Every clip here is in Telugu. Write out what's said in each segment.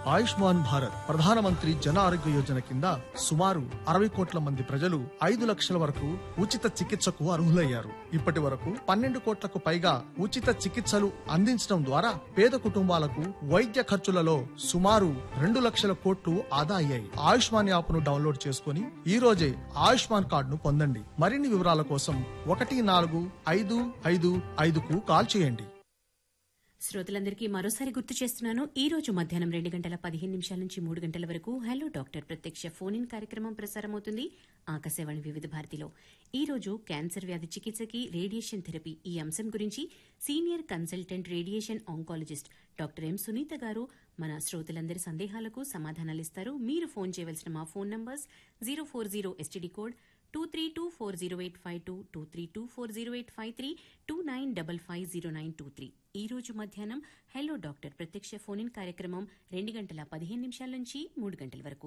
ఆయుష్మాన్ భారత్ ప్రధానమంత్రి జన ఆరోగ్య యోజన కింద సుమారు అరవై కోట్ల మంది ప్రజలు ఐదు లక్షల వరకు ఉచిత చికిత్సకు అర్హులయ్యారు ఇప్పటి వరకు పన్నెండు కోట్లకు పైగా ఉచిత చికిత్సలు అందించడం ద్వారా పేద కుటుంబాలకు వైద్య ఖర్చులలో సుమారు రెండు లక్షల కోట్లు ఆదా అయ్యాయి ఆయుష్మాన్ యాప్ ను డౌన్లోడ్ చేసుకుని ఈ రోజే ఆయుష్మాన్ కార్డును పొందండి మరిన్ని వివరాల కోసం ఒకటి నాలుగు ఐదు ఐదు ఐదుకు కాల్ చేయండి శ్రోతలందరికీ మరోసారి గుర్తు చేస్తున్నాను ఈ రోజు మధ్యాహ్నం రెండు గంటల పదిహేను నిమిషాల నుంచి మూడు గంటల వరకు హలో డాక్టర్ ప్రత్యక్ష ఫోన్ ఇన్ కార్యక్రమం ప్రసారమవుతుంది ఆకాశవాణి వివిధ భారతిలో ఈ రోజు క్యాన్సర్ వ్యాధి చికిత్సకి రేడియేషన్ థెరపీ ఈ అంశం గురించి senior consultant radiation oncologist doctor M Sunitha garu మన శ్రోతలందరి సందేహాలకు సమాధానాలిస్తారు మీరు ఫోన్ చేయవలసిన మా phone numbers zero four zero STD code two three two four zero eight five two two three two four zero eight five three two nine double five zero nine two three ఈ రోజు మధ్యాహ్నం హలో డాక్టర్ ప్రత్యక్ష ఫోన్ ఇన్ కార్యక్రమం రెండు గంటల పదిహేను నిమిషాల నుంచి మూడు గంటల వరకు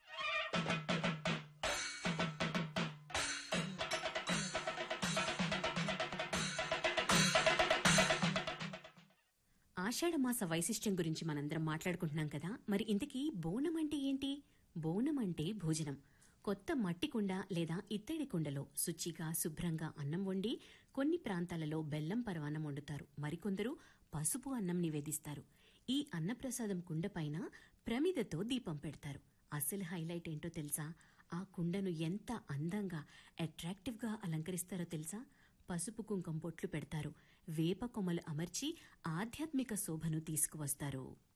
ఆషాఢమాస వైశిష్ట్యం గురించి మనందరం మాట్లాడుకుంటున్నాం కదా మరి ఇంతకీ బోనం అంటే ఏంటి బోనం అంటే భోజనం కొత్త మట్టి కుండ లేదా ఇత్తడి కుండలో శుచిగా శుభ్రంగా అన్నం వండి కొన్ని ప్రాంతాలలో బెల్లం పరవాన్నం వండుతారు మరికొందరు పసుపు అన్నం నివేదిస్తారు ఈ అన్నప్రసాదం కుండపైన ప్రమిదతో దీపం పెడతారు అసలు హైలైట్ ఏంటో తెలుసా ఆ కుండను ఎంత అందంగా అట్రాక్టివ్గా అలంకరిస్తారో తెలుసా పసుపు కుంకం పొట్లు పెడతారు వేప కొమ్మలు అమర్చి ఆధ్యాత్మిక శోభను తీసుకువస్తారు